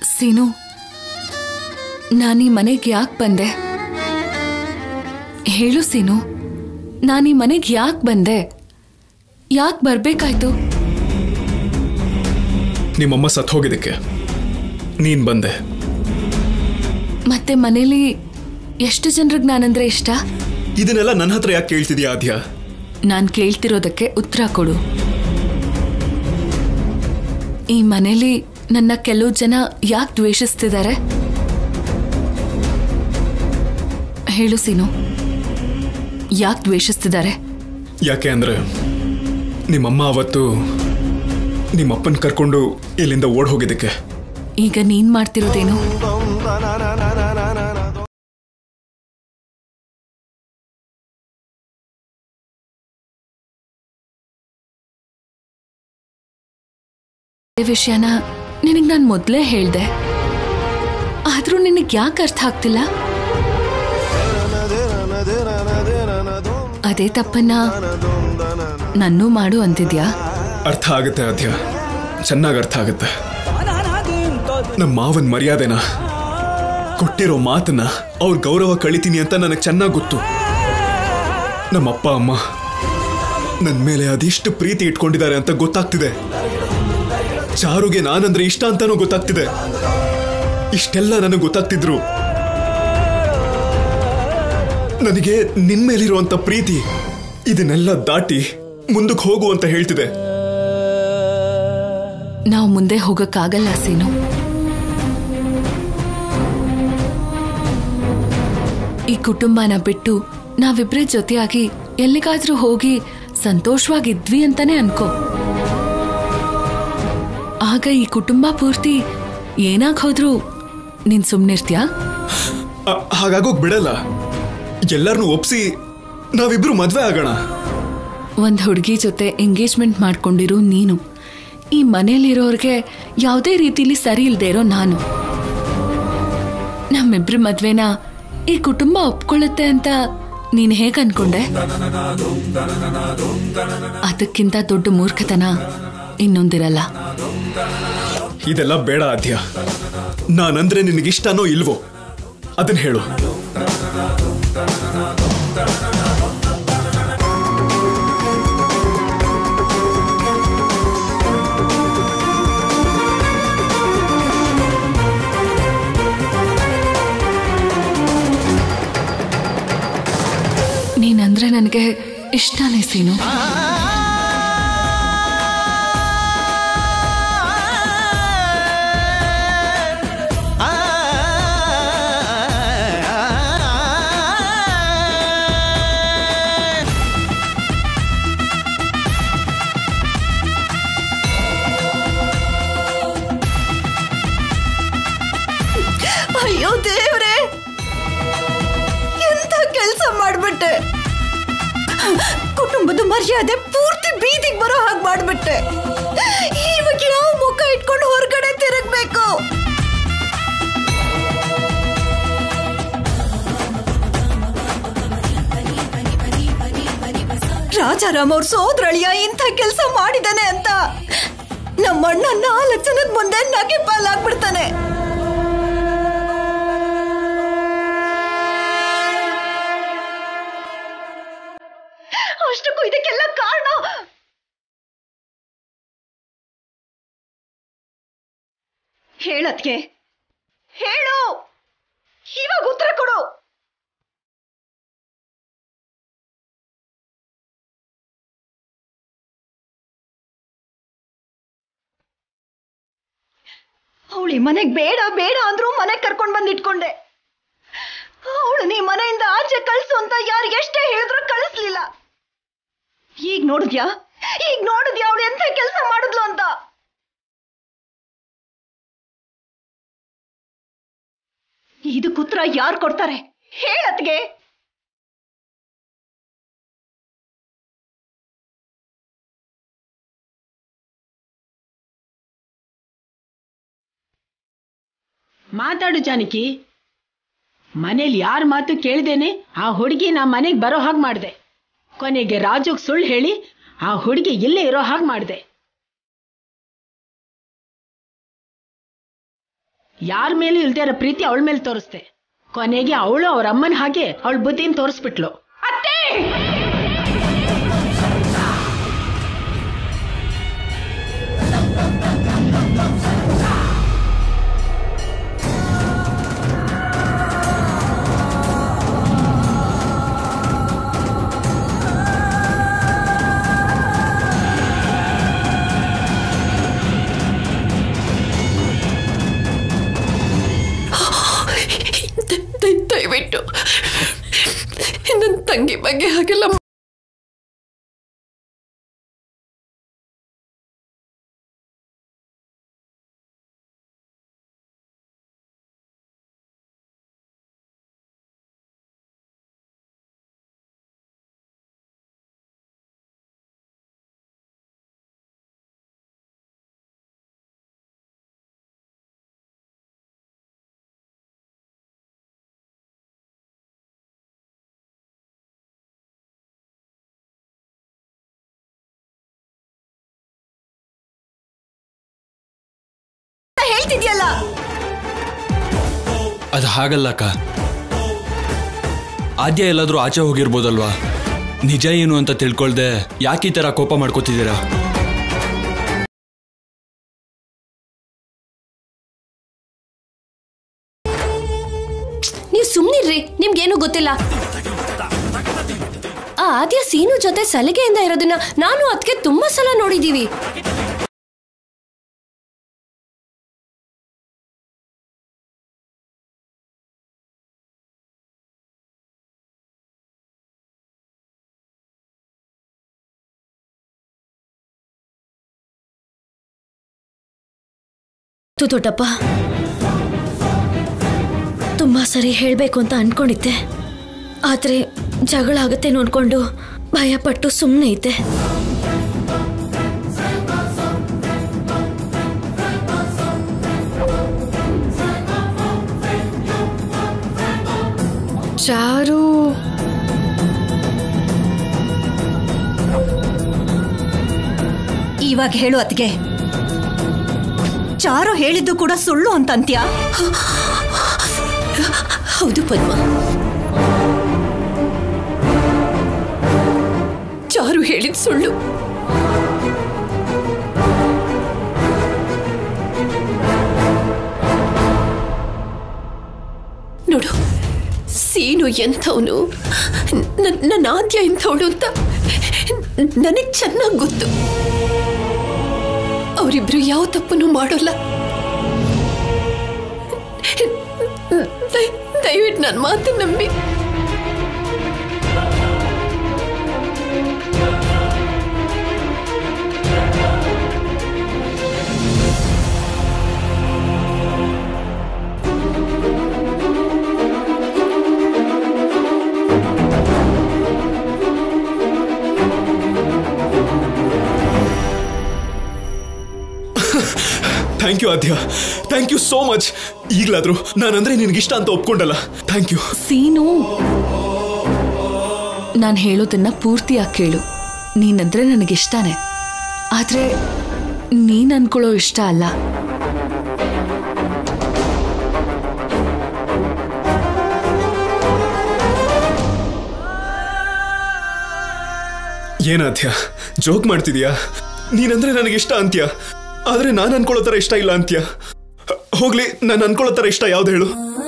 ಸೀನು ನಾನು ಈ ಮನೆಗೆ ಯಾಕೆ ಬಂದೆ ಹೇಳು ಸೀನು ನಾನು ಈ ಮನೆಗೆ ಯಾಕೆ ಬಂದೆ ಯಾಕೆ ಬರ್ಬೇಕಾಯ್ತು ನಿಮ್ಮಮ್ಮ ಸತ್ ಹೋಗಿದ್ದಕ್ಕೆ ನೀನ್ ಬಂದೆ ಮತ್ತೆ ಮನೇಲಿ ಎಷ್ಟು ಜನರಿಗೆ ನಾನಂದ್ರೆ ಇಷ್ಟ ಇದನ್ನೆಲ್ಲ ನನ್ನ ಹತ್ರ ಯಾಕೆ ಕೇಳ್ತಿದ್ಯಾ ಆದ್ಯ ನಾನು ಕೇಳ್ತಿರೋದಕ್ಕೆ ಉತ್ತರ ಕೊಡು ಈ ಮನೇಲಿ ನನ್ನ ಕೆಲವು ಜನ ಯಾಕೆ ದ್ವೇಷಿಸ್ತಿದ್ದಾರೆ ಹೇಳು ಸೀನು ಯಾಕೆ ದ್ವೇಷಿಸ್ತಿದ್ದಾರೆ ಯಾಕೆ ಅಂದ್ರೆ ನಿಮ್ಮಮ್ಮ ಅವತ್ತು ನಿಮ್ಮಪ್ಪನ್ ಕರ್ಕೊಂಡು ಇಲ್ಲಿಂದ ಓಡ್ ಹೋಗಿದ್ದಕ್ಕೆ ಈಗ ನೀನ್ ಮಾಡ್ತಿರೋದೇನು ಈ ವಿಷಯನ ನಿನಗೆ ನಾನು ಮೊದಲೇ ಹೇಳ್ದೆ ಆದ್ರೂ ನಿನಗೆ ಯಾಕೆ ಅರ್ಥ ಆಗ್ತಿಲ್ಲ ಅದೇ ತಪ್ಪನ್ನ ನನ್ನೂ ಮಾಡು ಅಂತಿದ್ಯಾ ಅರ್ಥ ಆಗುತ್ತೆ ಆದ್ಯ ಚೆನ್ನಾಗಿ ಅರ್ಥ ಆಗುತ್ತೆ ನಮ್ಮ ಮಾವನ್ ಮರ್ಯಾದೆನ ಕೊಟ್ಟಿರೋ ಮಾತನ್ನ ಅವ್ರ ಗೌರವ ಕಳಿತೀನಿ ಅಂತ ನನಗೆ ಚೆನ್ನಾಗಿ ಗೊತ್ತು ನಮ್ಮ ಅಪ್ಪ ಅಮ್ಮ ನನ್ನ ಮೇಲೆ ಅದೆಷ್ಟು ಪ್ರೀತಿ ಇಟ್ಕೊಂಡಿದ್ದಾರೆ ಅಂತ ಗೊತ್ತಾಗ್ತಿದೆ ಚಾರುಗೆ ನಾನಂದ್ರೆ ಇಷ್ಟ ಅಂತಾನೂ ಗೊತ್ತಾಗ್ತಿದೆ ಇಷ್ಟೆಲ್ಲ ನನಗೆ ಗೊತ್ತಾಗ್ತಿದ್ರು ನನಗೆ ನಿನ್ ಮೇಲಿರುವಂತ ಪ್ರೀತಿ ಇದನ್ನೆಲ್ಲ ದಾಟಿ ಮುಂದಕ್ಕೆ ಹೋಗು ಅಂತ ಹೇಳ್ತಿದೆ ನಾವು ಮುಂದೆ ಹೋಗಕ್ಕಾಗಲ್ಲ ಸೀನು ಈ ಕುಟುಂಬನ ಬಿಟ್ಟು ನಾವಿಬ್ರೇ ಜೊತೆಯಾಗಿ ಎಲ್ಲಿಗಾದ್ರೂ ಹೋಗಿ ಸಂತೋಷವಾಗಿದ್ವಿ ಅಂತಾನೆ ಅನ್ಕೋ ಆಗ ಈ ಕುಟುಂಬ ಪೂರ್ತಿ ಏನಾಗ್ ಹೋದ್ರು ನೀನ್ ಸುಮ್ನಿರ್ತ್ಯಾ ಆ- ಹಾಗಾಗೋಗ್ ಬಿಡಲ್ಲ ಎಲ್ಲರನ್ನೂ ಒಪ್ಸಿ ನಾವಿಬ್ರು ಮದ್ವೆ ಆಗೋಣ ಒಂದ್ ಹುಡುಗಿ ಜೊತೆ ಎಂಗೇಜ್ಮೆಂಟ್ ಮಾಡ್ಕೊಂಡಿರೋ ನೀನು ಈ ಮನೇಲಿರೋರ್ಗೆ ಯಾವುದೇ ರೀತಿಲಿ ಸರಿ ಇಲ್ದೇ ಇರೋ ನಾನು ನಮ್ಮಿಬ್ರ ಮದ್ವೆನ ಈ ಕುಟುಂಬ ಒಪ್ಕೊಳ್ಳುತ್ತೆ ಅಂತ ನೀನ್ ಹೇಗ್ ಅನ್ಕೊಂಡೆ ಅದಕ್ಕಿಂತ ದೊಡ್ಡ ಮೂರ್ಖತನ ಇನ್ನೊಂದಿರಲ್ಲ ಇದೆಲ್ಲ ಬೇಡ ಆದ್ಯ ನಾನಂದ್ರೆ ನಿನಗಿಷ್ಟನೋ ಇಲ್ವೋ ಅದನ್ನ ಹೇಳು ನೀನಂದ್ರೆ ನನಗೆ ಇಷ್ಟನೇ ಸೀನು ಅಯ್ಯೋ ದೇವ್ರೆ ಎಂತ ಕೆಲಸ ಮಾಡ್ಬಿಟ್ಟೆ ಕುಟುಂಬದ ಮರ್ಯಾದೆ ಪೂರ್ತಿ ಬೀದಿಗೆ ಬರೋ ಹಾಗೆ ಮಾಡ್ಬಿಟ್ಟೆ ಇವಾಗ ಯಾವ ಮುಖ ಇಟ್ಕೊಂಡು ಹೊರಗಡೆ ತಿರುಗ್ಬೇಕು ರಾಜಾರಾಮ್ ಅವ್ರ ಸೋದರಳಿಯ ಇಂಥ ಕೆಲಸ ಮಾಡಿದಾನೆ ಅಂತ ನಮ್ಮಣ್ಣ ನಾಲ್ಕು ಜನದ ಮುಂದೆ ನಗೆ ಪಾಲಾಗ್ಬಿಡ್ತಾನೆ ಅಷ್ಟಕ್ಕೂ ಇದಕ್ಕೆಲ್ಲ ಕಾರಣ ಹೇಳತ್ಗೆ ಹೇಳು ಇವಾಗ ಉತ್ತರ ಕೊಡು ಅವಳಿ ಮನೆಗ್ ಬೇಡ ಬೇಡ ಅಂದ್ರೂ ಮನೆಗ್ ಕರ್ಕೊಂಡ್ ಬಂದ್ ಇಟ್ಕೊಂಡೆ ಅವಳು ನೀ ಮನೆಯಿಂದ ಆಚೆ ಕಳ್ಸು ಅಂತ ಯಾರಿಗೆ ಎಷ್ಟೇ ಹೇಳಿದ್ರು ಕಳಿಸ್ಲಿಲ್ಲ ಈಗ ನೋಡಿದ್ಯಾ ಈಗ ನೋಡಿದ್ಯಾ ಅವಳು ಎಂತ ಕೆಲಸ ಮಾಡಿದ್ಲು ಅಂತ ಇದಕ್ಕೆ ಉತ್ತರ ಯಾರು ಕೊಡ್ತಾರೆ ಹೇಳತ್ಗೆ ಮಾತಾಡು ಜಾನಕಿ ಮನೇಲಿ ಯಾರ ಮಾತು ಕೇಳ್ದೇನೆ ಆ ಹುಡುಗಿ ನಾ ಮನೆಗೆ ಬರೋ ಹಾಗೆ ಮಾಡಿದೆ ಕೊನೆಗೆ ರಾಜುಗ್ ಸುಳ್ಳು ಹೇಳಿ ಆ ಹುಡುಗಿ ಇಲ್ಲೇ ಇರೋ ಹಾಗೆ ಮಾಡಿದೆ ಯಾರ ಮೇಲೂ ಇಲ್ದೇ ಇರೋ ಪ್ರೀತಿ ಅವಳ ಮೇಲೆ ತೋರಿಸ್ದೆ ಕೊನೆಗೆ ಅವಳು ಅವ್ರ ಅಮ್ಮನ ಹಾಗೆ ಅವಳ ಬುದ್ಧಿನ ತೋರಿಸ್ಬಿಟ್ಲು ಅತ್ತೆ ದ- ದ- ದಯವಿಟ್ಟು ನನ್ನ ತಂಗಿ ಬಗ್ಗೆ ಹಾಗೆಲ್ಲ ಹೇಳ್ತಿದ್ಯಲ್ಲ ಅದು ಹಾಗಲ್ಲ ಅಕ್ಕ ಆದ್ಯ ಎಲ್ಲಾದ್ರೂ ಆಚೆ ಹೋಗಿರ್ಬೋದಲ್ವಾ ನಿಜ ಏನು ಅಂತ ತಿಳ್ಕೊಳ್ದೆ ಯಾಕೆ ಈ ಥರ ಕೋಪ ಮಾಡ್ಕೋತಿದ್ದೀರಾ ನೀವು ಸುಮ್ನಿರ್ರಿ ನಿಮ್ಗೇನು ಗೊತ್ತಿಲ್ಲ ಆ ಆದ್ಯ ಸೀನು ಜೊತೆ ಸಲಿಗೆಯಿಂದ ಇರೋದನ್ನ ನಾನು ಅದಕ್ಕೆ ತುಂಬಾ ಸಲ ನೋಡಿದೀವಿ ತು ದೊಡ್ಡಪ್ಪ ತುಂಬಾ ಸರಿ ಹೇಳ್ಬೇಕು ಅಂತ ಅನ್ಕೊಂಡಿದ್ದೆ ಆದ್ರೆ ಜಗಳ ಆಗತ್ತೆ ನೋಡ್ಕೊಂಡು ಭಯಪಟ್ಟು ಸುಮ್ಮನೆ ಇದ್ದೆ ಚಾರು ಇವಾಗ ಹೇಳು ಅತ್ಗೆ ಚಾರು ಹೇಳಿದ್ದು ಕೂಡ ಸುಳ್ಳು ಅಂತ ಅಂತ್ಯ ಹೌದು ಪದ್ಮ ಚಾರು ಹೇಳಿದ ಸುಳ್ಳು ನೋಡು ಸೀನು ಎಂಥವನು ನನ್ನ ಆದ್ಯ ಎಂಥವಳು ಅಂತ ನನಗೆ ಚೆನ್ನಾಗಿ ಗೊತ್ತು ಅವರಿಬ್ರು ಯಾವ ತಪ್ಪನ್ನು ಮಾಡೋಲ್ಲ ದಯ- ದಯವಿಟ್ಟು ನನ್ನ ಮಾತು ನಂಬಿ thank you Aadya thank you so much ಈಗಲಾದ್ರೂ ನಾನಂದ್ರೆ ನಿನಗಿಷ್ಟ ಅಂತ ಒಪ್ಕೊಂಡಲ್ಲ ಥ್ಯಾಂಕ್ ಯು ಸೀನು ನಾನು ಹೇಳೋದನ್ನ ಪೂರ್ತಿಯಾಗಿ ಕೇಳು ನೀನಂದ್ರೆ ನನಗಿಷ್ಟನೇ ಆದ್ರೆ ನೀನ್ ಅನ್ಕೊಳ್ಳೋ ಇಷ್ಟ ಅಲ್ಲ ಏನಾದ್ಯ ಜೋಕ್ ಮಾಡ್ತಿದ್ಯಾ ನೀನಂದ್ರೆ ನನಗಿಷ್ಟ ಅಂತ್ಯ ಆದ್ರೆ ನಾನು ಅನ್ಕೊಳ್ಳೋ ಥರ ಇಷ್ಟ ಇಲ್ಲ ಅಂತ್ಯ ಹ- ಹೋಗ್ಲಿ ನಾನು ಅನ್ಕೊಳ್ಳೋ ಥರ ಇಷ್ಟ ಯಾವ್ದು ಹೇಳು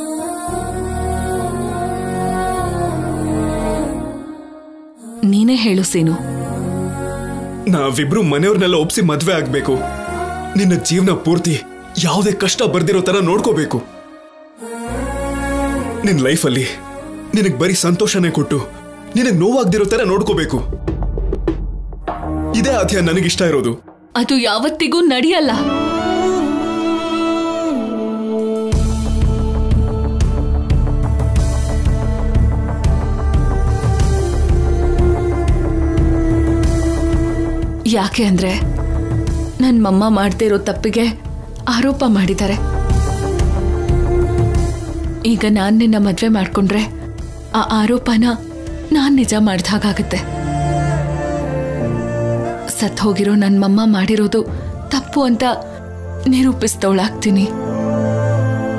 ನೀನೇ ಹೇಳು ಸೀನು ನಾವಿಬ್ರು ಮನೆಯವ್ರನ್ನೆಲ್ಲ ಒಪ್ಸಿ ಮದ್ವೆ ಆಗ್ಬೇಕು ನಿನ್ನ ಜೀವನ ಪೂರ್ತಿ ಯಾವುದೇ ಕಷ್ಟ ಬರ್ದಿರೋ ತರ ನೋಡ್ಕೋಬೇಕು ನಿನ್ ಲೈಫಲ್ಲಿ ನಿನಗ್ ಬರೀ ಸಂತೋಷನೇ ಕೊಟ್ಟು ನಿನಗ್ ನೋವಾಗ್ದಿರೋ ತರ ನೋಡ್ಕೋಬೇಕು ಇದೇ ಆದ್ಯ ನನಗಿಷ್ಟ ಇರೋದು ಅದು ಯಾವತ್ತಿಗೂ ನಡೆಯಲ್ಲ ಯಾಕೆ ಅಂದ್ರೆ ನನ್ನ ಮಮ್ಮ ಮಾಡದೇ ಇರೋ ತಪ್ಪಿಗೆ ಆರೋಪ ಮಾಡಿದ್ದಾರೆ ಈಗ ನಾನು ನಿನ್ನ ಮದ್ವೆ ಮಾಡ್ಕೊಂಡ್ರೆ ಆ ಆರೋಪನ ನಾನ್ ನಿಜ ಮಾಡ್ದ ಹಾಗಾಗತ್ತೆ ಸತ್ ಹೋಗಿರೋ ನನ್ನ ಮಮ್ಮ ಮಾಡಿರೋದು ತಪ್ಪು ಅಂತ ನಿರೂಪಿಸ್ತವಳಾಗ್ತೀನಿ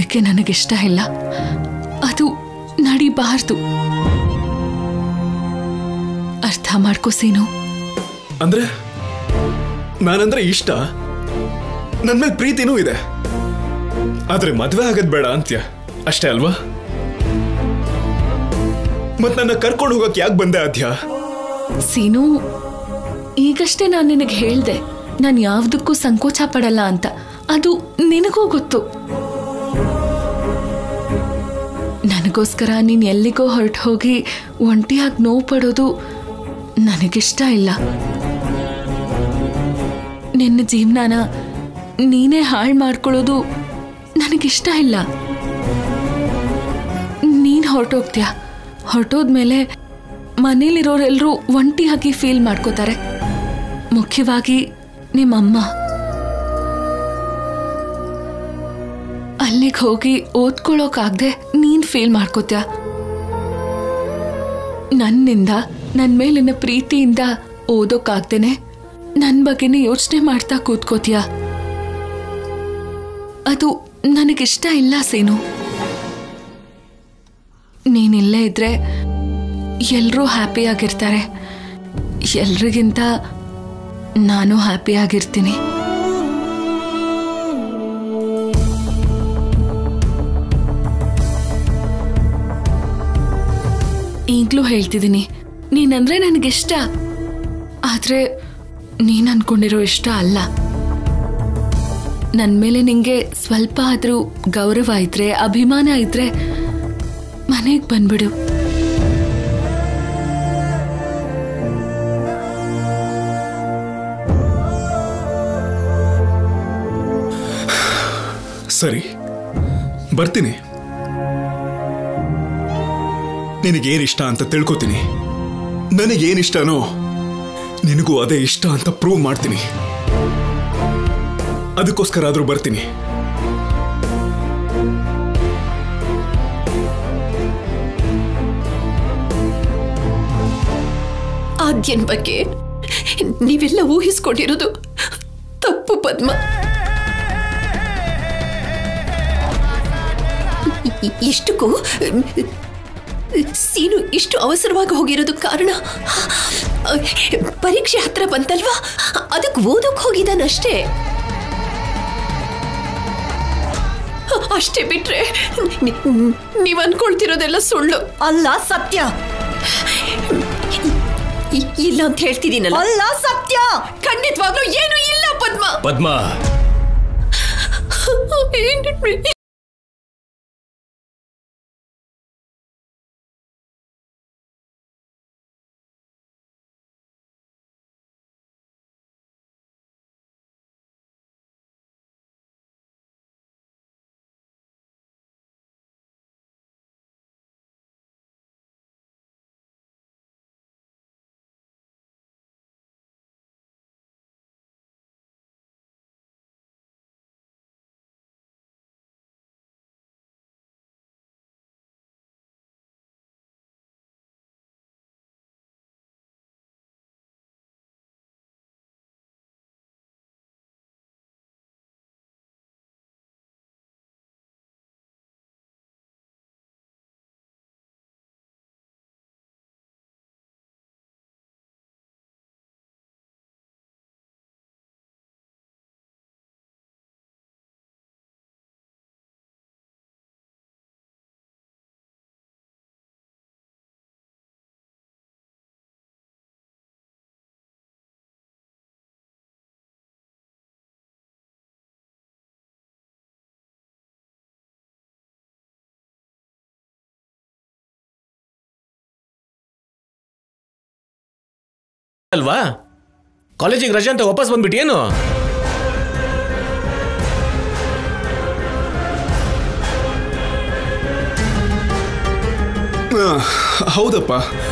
ಅದಕ್ಕೆ ನನಗಿಷ್ಟ ಇಲ್ಲ ಅದು ನಡಿಬಾರ್ದು ಅರ್ಥ ಮಾಡ್ಕೋ ಸೀನು ಅಂದ್ರೆ ನಾನಂದ್ರೆ ಇಷ್ಟ ನನ್ ಮೇಲೆ ಪ್ರೀತಿನೂ ಇದೆ ಆದ್ರೆ ಮದ್ವೆ ಆಗದ್ ಬೇಡ ಅಂತ್ಯ ಅಷ್ಟೇ ಅಲ್ವಾ ಮತ್ ನನ್ನ ಕರ್ಕೊಂಡು ಹೋಗಕ್ ಯಾಕೆ ಬಂದೆ ಅದ್ಯಾ ಸೀನು ಈಗಷ್ಟೇ ನಾನು ನಿನಗೆ ಹೇಳ್ದೆ ನಾನು ಯಾವುದಕ್ಕೂ ಸಂಕೋಚ ಪಡಲ್ಲ ಅಂತ ಅದು ನಿನಗೂ ಗೊತ್ತು ನನಗೋಸ್ಕರ ನೀನು ಎಲ್ಲಿಗೋ ಹೊರಟು ಹೋಗಿ ಒಂಟಿಯಾಗಿ ನೋವು ಪಡೋದು ನನಗಿಷ್ಟ ಇಲ್ಲ ನಿನ್ನ ಜೀವನಾನ ನೀನೇ ಹಾಳು ಮಾಡ್ಕೊಳ್ಳೋದು ನನಗಿಷ್ಟ ಇಲ್ಲ ನೀನು ಹೊರಟೋಗ್ತೀಯ ಹೊರಟೋದ್ಮೇಲೆ ಮನೇಲಿರೋರೆಲ್ಲರೂ ಒಂಟಿಯಾಗಿ ಫೀಲ್ ಮಾಡ್ಕೋತಾರೆ ಮುಖ್ಯವಾಗಿ ನಿಮ್ಮಮ್ಮ ಅಲ್ಲಿಗೆ ಹೋಗಿ ಓದ್ಕೊಳ್ಳೋಕಾಗ್ದೆ ನೀನ್ ಫೀಲ್ ಮಾಡ್ಕೋತ್ಯ ನನ್ನಿಂದ ನನ್ನ ಮೇಲಿನ ಪ್ರೀತಿಯಿಂದ ಓದೋಕಾಗ್ದೇನೆ ನನ್ನ ಬಗ್ಗೆನೇ ಯೋಚನೆ ಮಾಡ್ತಾ ಕೂತ್ಕೋತೀಯ ಅದು ನನಗಿಷ್ಟ ಇಲ್ಲ ಸೀನು ನೀನಿಲ್ಲೇ ಇದ್ರೆ ಎಲ್ಲರೂ ಹ್ಯಾಪಿಯಾಗಿರ್ತಾರೆ ಎಲ್ರಿಗಿಂತ ನಾನು ಹ್ಯಾಪಿಯಾಗಿರ್ತೀನಿ ಈಗಲೂ ಹೇಳ್ತಿದ್ದೀನಿ ನೀನಂದ್ರೆ ನನಗಿಷ್ಟ ಆದ್ರೆ ನೀನ್ ಅನ್ಕೊಂಡಿರೋ ಇಷ್ಟ ಅಲ್ಲ ನನ್ನ ಮೇಲೆ ನಿಂಗೆ ಸ್ವಲ್ಪ ಆದ್ರೂ ಗೌರವ ಇದ್ರೆ ಅಭಿಮಾನ ಇದ್ರೆ ಮನೆಗೆ ಬಂದ್ಬಿಡು ಸರಿ ಬರ್ತೀನಿ ನಿನಗೇನ್ ಇಷ್ಟ ಅಂತ ತಿಳ್ಕೊತೀನಿ ನನಗೇನ್ ಇಷ್ಟನೋ ನಿನಗೂ ಅದೇ ಇಷ್ಟ ಅಂತ ಪ್ರೂವ್ ಮಾಡ್ತೀನಿ ಅದಕ್ಕೋಸ್ಕರ ಆದ್ರೂ ಬರ್ತೀನಿ ಆದ್ಯನ್ ಬಗ್ಗೆ ನೀವೆಲ್ಲ ಊಹಿಸ್ಕೊಂಡಿರೋದು ತಪ್ಪು ಪದ್ಮ ಇ- ಇಷ್ಟಕ್ಕೂ ಸೀನು ಇಷ್ಟು ಅವಸರವಾಗಿ ಹೋಗಿರೋದು ಕಾರಣ ಪರೀಕ್ಷೆ ಹತ್ರ ಬಂತಲ್ವಾ ಅದಕ್ಕೆ ಓದೋಕ್ ಹೋಗಿದ್ದಾನಷ್ಟೇ ಅಷ್ಟೇ ಬಿಟ್ರೆ ನಿ- ನೀವ್ ಅನ್ಕೊಳ್ತಿರೋದೆಲ್ಲ ಸುಳ್ಳು ಅಲ್ಲ ಸತ್ಯ ಇ- ಇಲ್ಲ ಅಂತ ಹೇಳ್ತಿದ್ದೀನಲ್ಲ ಅಲ್ಲ ಸತ್ಯ ಖಂಡಿತವಾಗ್ಲೂ ಏನು ಇಲ್ಲ ಪದ್ಮ ಪದ್ಮ ಅಲ್ವಾ ಕಾಲೇಜಿಗೆ ರಜೆ ಅಂತ ವಾಪಸ್ ಬಂದ್ಬಿಟ್ಟೇನು ಆ, ಹೌದಪ್ಪ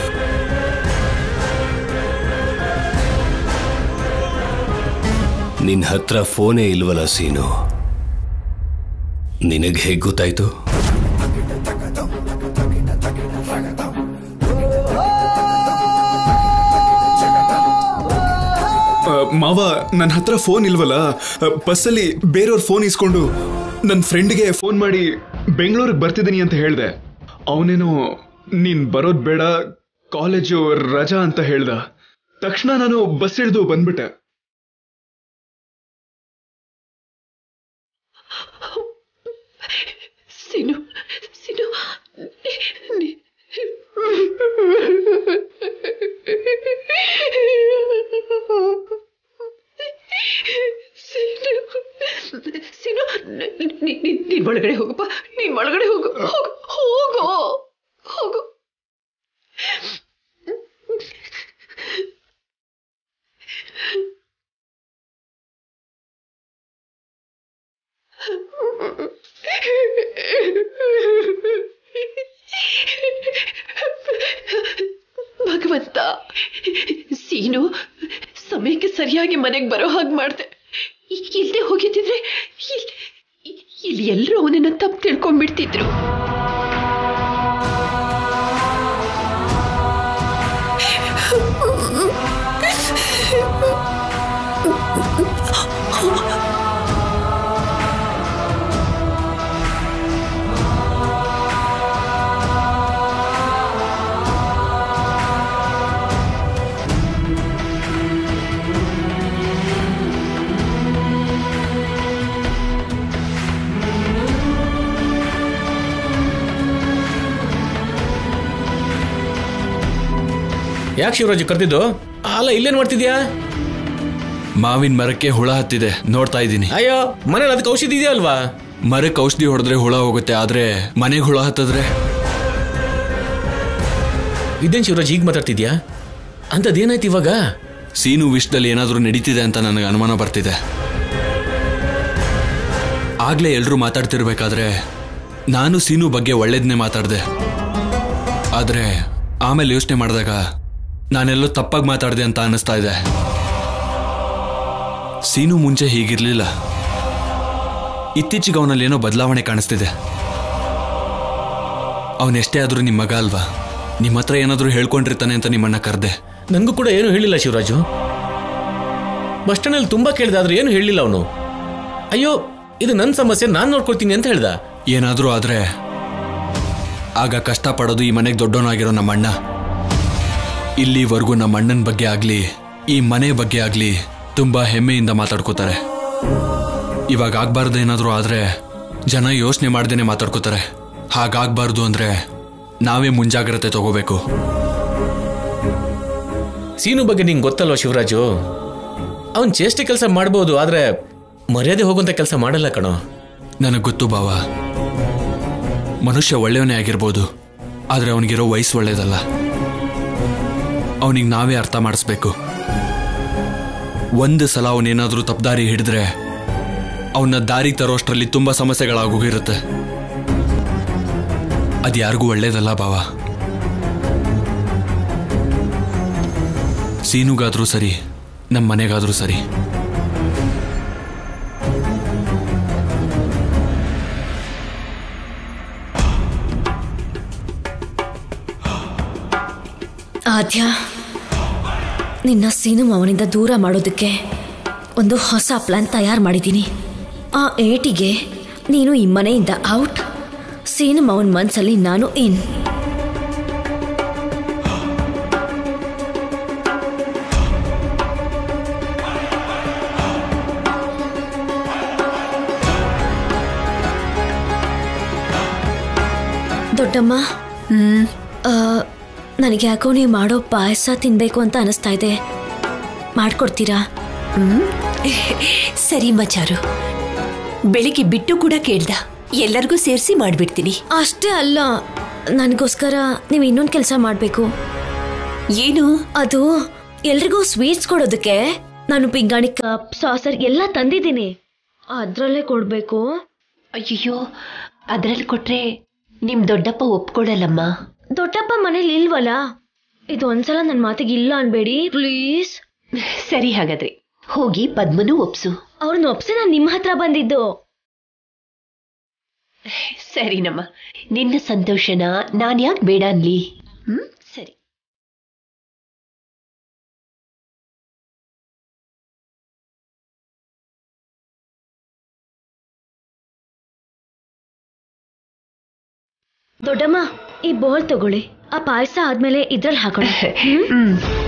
ನಿನ್ ಹತ್ರ ಫೋನೇ ಇಲ್ವಲ್ಲ ಸೀನು ನಿನಗೆ ಹೇಗೆ ಗೊತ್ತಾಯ್ತು ಆ, ಮಾವ ನನ್ನ ಹತ್ರ ಫೋನ್ ಇಲ್ವಲ್ಲ ಆ, ಬಸ್ಸಲ್ಲಿ ಬೇರೆಯವ್ರ ಫೋನ್ ಇಸ್ಕೊಂಡು ನನ್ನ ಫ್ರೆಂಡ್ಗೆ ಫೋನ್ ಮಾಡಿ ಬೆಂಗಳೂರಿಗೆ ಬರ್ತಿದ್ದೀನಿ ಅಂತ ಹೇಳ್ದೆ ಅವನೇನೋ ನೀನ್ ಬರೋದ್ ಬೇಡ ಕಾಲೇಜು ರಜಾ ಅಂತ ಹೇಳ್ದ ತಕ್ಷಣ ನಾನು ಬಸ್ ಹಿಡಿದು ಬಂದ್ಬಿಟ್ಟೆ ಸಿನು ಸಿನು ನೀ- ಸಿನು ಸಿನು ನೀ- ನೀ- ನೀ- ನೀನ್ ಒಳಗಡೆ ಹೋಗಪ್ಪ ನೀನ್ ಒಳಗಡೆ ಹೋಗು ಹೋಗು ಹೋಗು ಹೋಗು ಭಗವಂತ ಸೀನು ಸಮಯಕ್ಕೆ ಸರಿಯಾಗಿ ಮನೆಗೆ ಬರೋ ಹಾಗೆ ಮಾಡ್ದೆ ಇ- ಇಲ್ದೆ ಹೋಗಿದ್ದಿದ್ರೆ ಇಲ್- ಇ- ಇಲ್ಲಿ ಎಲ್ಲರೂ ಅವನನ್ನ ತಪ್ಪು ತಿಳ್ಕೊಂಡ್ಬಿಡ್ತಿದ್ರು ಯಾಕೆ ಶಿವರಾಜ್ ಕರ್ತಿದ್ದು ಅಲ್ಲ ಇಲ್ಲೇನ್ ಮಾಡ್ತಿದ್ಯಾ ಮಾವಿನ ಮರಕ್ಕೆ ಹುಳ ಹತ್ತಿದೆ ನೋಡ್ತಾ ಇದ್ದೀನಿ ಅಯ್ಯೋ ಮನೇಲಿ ಅದಕ್ಕೆ ಔಷಧಿ ಇದೆಯಲ್ವಾ ಮರಕ್ಕೆ ಔಷಧಿ ಹೊಡೆದ್ರೆ ಹುಳ ಹೋಗುತ್ತೆ ಆದ್ರೆ ಮನೆಗೆ ಹುಳ ಹತ್ತಿದ್ರೆ ಇದೇನ್ ಶಿವರಾಜ್ ಈಗ ಮಾತಾಡ್ತಿದ್ಯಾ ಅಂಥದ್ದೇನಾಯ್ತು ಇವಾಗ ಸೀನು ವಿಷಯದಲ್ಲಿ ಏನಾದರೂ ನಡೀತಿದೆ ಅಂತ ನನಗೆ ಅನುಮಾನ ಬರ್ತಿದೆ ಆಗ್ಲೇ ಎಲ್ರೂ ಮಾತಾಡ್ತಿರ್ಬೇಕಾದ್ರೆ ನಾನು ಸೀನು ಬಗ್ಗೆ ಒಳ್ಳೇದನ್ನೇ ಮಾತಾಡಿದೆ ಆದ್ರೆ ಆಮೇಲೆ ಯೋಚನೆ ಮಾಡಿದಾಗ ನಾನೆಲ್ಲೋ ತಪ್ಪಾಗಿ ಮಾತಾಡಿದೆ ಅಂತ ಅನ್ನಿಸ್ತಾ ಇದೆ ಸೀನು ಮುಂಚೆ ಹೀಗಿರ್ಲಿಲ್ಲ ಇತ್ತೀಚೆಗೆ ಅವನಲ್ಲಿ ಏನೋ ಬದಲಾವಣೆ ಕಾಣಿಸ್ತಿದೆ ಅವನೆಷ್ಟೇ ಆದ್ರೂ ನಿಮ್ಮ ಮಗ ಅಲ್ವಾ ನಿಮ್ಮ ಹತ್ರ ಏನಾದರೂ ಹೇಳ್ಕೊಂಡಿರ್ತಾನೆ ಅಂತ ನಿಮ್ಮನ್ನ ಕರೆದೆ ನನಗೂ ಕೂಡ ಏನು ಹೇಳಿಲ್ಲ ಶಿವರಾಜು ಬಸ್ ಸ್ಟ್ಯಾಂಡಲ್ಲಿ ತುಂಬಾ ಕೇಳಿದ ಆದ್ರೆ ಏನು ಹೇಳಿಲ್ಲ ಅವನು ಅಯ್ಯೋ ಇದು ನನ್ನ ಸಮಸ್ಯೆ ನಾನು ನೋಡ್ಕೊಳ್ತೀನಿ ಅಂತ ಹೇಳ್ದ ಏನಾದರೂ ಆದ್ರೆ ಆಗ ಕಷ್ಟಪಡೋದು ಈ ಮನೆಗೆ ದೊಡ್ಡವನಾಗಿರೋ ನಮ್ಮ ಅಣ್ಣ ಇಲ್ಲಿವರೆಗೂ ನಮ್ಮ ಅಣ್ಣನ ಬಗ್ಗೆ ಆಗ್ಲಿ ಈ ಮನೆ ಬಗ್ಗೆ ಆಗ್ಲಿ ತುಂಬಾ ಹೆಮ್ಮೆಯಿಂದ ಮಾತಾಡ್ಕೋತಾರೆ ಇವಾಗ ಆಗ್ಬಾರ್ದು ಏನಾದರೂ ಆದ್ರೆ ಜನ ಯೋಚನೆ ಮಾಡ್ದೇನೆ ಮಾತಾಡ್ಕೋತಾರೆ ಹಾಗಾಗ್ಬಾರ್ದು ಅಂದ್ರೆ ನಾವೇ ಮುಂಜಾಗ್ರತೆ ತಗೋಬೇಕು ಸೀನು ಬಗ್ಗೆ ನಿಂಗೆ ಗೊತ್ತಲ್ವಾ ಶಿವರಾಜು ಅವನ್ ಚೇಷ್ಟೆ ಕೆಲಸ ಮಾಡ್ಬೋದು ಆದ್ರೆ ಮರ್ಯಾದೆ ಹೋಗುವಂತ ಕೆಲಸ ಮಾಡಲ್ಲ ಕಣೋ ನನಗೆ ಗೊತ್ತು ಬಾವ ಮನುಷ್ಯ ಒಳ್ಳೆಯವನೇ ಆಗಿರ್ಬೋದು ಆದ್ರೆ ಅವನಿಗಿರೋ ವಯಸ್ಸು ಒಳ್ಳೇದಲ್ಲ ಅವನಿಗೆ ನಾವೇ ಅರ್ಥ ಮಾಡಿಸ್ಬೇಕು ಒಂದು ಸಲ ಅವನೇನಾದ್ರೂ ತಪ್ಪದಾರಿ ಹಿಡಿದ್ರೆ ಅವನ್ನ ದಾರಿ ತರೋಷ್ಟರಲ್ಲಿ ತುಂಬಾ ಸಮಸ್ಯೆಗಳಾಗೋಗಿರುತ್ತೆ ಅದು ಯಾರಿಗೂ ಒಳ್ಳೇದಲ್ಲ ಬಾವ ಸೀನುಗಾದ್ರೂ ಸರಿ ನಮ್ಮ ಮನೆಗಾದ್ರೂ ಸರಿ ಆದ್ಯ ನಿನ್ನ ಸೀನು ಅವನಿಂದ ದೂರ ಮಾಡೋದಕ್ಕೆ ಒಂದು ಹೊಸ ಪ್ಲಾನ್ ತಯಾರು ಮಾಡಿದ್ದೀನಿ ಆ ಏಟಿಗೆ ನೀನು ಈ ಮನೆಯಿಂದ ಔಟ್ ಸೀನು ಅವನ ಮನಸ್ಸಲ್ಲಿ ನಾನು ಇನ್ ದೊಡ್ಡಮ್ಮ ಆ, ನನಗೆ ಯಾಕೋ ನೀವು ಮಾಡೋ ಪಾಯಸ ತಿನ್ಬೇಕು ಅಂತ ಅನಿಸ್ತಾ ಇದೆ ಮಾಡ್ಕೊಡ್ತೀರಾ ಸರಿ ಮಚಾರು ಬೆಳಿಗ್ಗೆ ಬಿಟ್ಟು ಕೂಡ ಕೇಳ್ದ ಎಲ್ಲರಿಗೂ ಸೇರಿಸಿ ಮಾಡ್ಬಿಡ್ತೀನಿ ಅಷ್ಟೇ ಅಲ್ಲ ನನಗೋಸ್ಕರ ನೀವು ಇನ್ನೊಂದು ಕೆಲಸ ಮಾಡಬೇಕು ಏನು ಅದು ಎಲ್ರಿಗೂ ಸ್ವೀಟ್ಸ್ ಕೊಡೋದಕ್ಕೆ ನಾನು ಪಿಂಗಾಣಿ ಕಪ್ ಸಾಸರ್ ಎಲ್ಲ ತಂದಿದ್ದೀನಿ ಅದರಲ್ಲೇ ಕೊಡಬೇಕು ಅಯ್ಯೋ ಅದ್ರಲ್ಲಿ ಕೊಟ್ರೆ ನಿಮ್ ದೊಡ್ಡಪ್ಪ ಒಪ್ಕೊಡಲ್ಲಮ್ಮ ದೊಡ್ಡಪ್ಪ ಮನೇಲಿ ಇಲ್ವಲ್ಲ ಇದು ಒಂದ್ಸಲ ನನ್ನ ಮಾತಿಗೆ ಇಲ್ಲ ಅನ್ಬೇಡಿ ಪ್ಲೀಸ್ ಸರಿ ಹಾಗಾದ್ರೆ ಹೋಗಿ ಪದ್ಮನು ಒಪ್ಸು ಅವ್ರನ್ನ ಒಪ್ಸಿ ನಾನು ನಿಮ್ಮ ಹತ್ರ ಬಂದಿದ್ದು ಸರಿನಮ್ಮ ನಿನ್ನ ಸಂತೋಷನ ನಾನ್ ಯಾಕೆ ಬೇಡ ಅನ್ಲಿ ಹ್ಮ್ ದೊಡ್ಡಮ್ಮ ಈ ಬೋಲ್ ತಗೊಳ್ಳಿ ಆ ಪಾಯಸ ಆದ್ಮೇಲೆ ಇದ್ರಲ್ಲಿ ಹಾಕೋಣ ಹ್ಮ್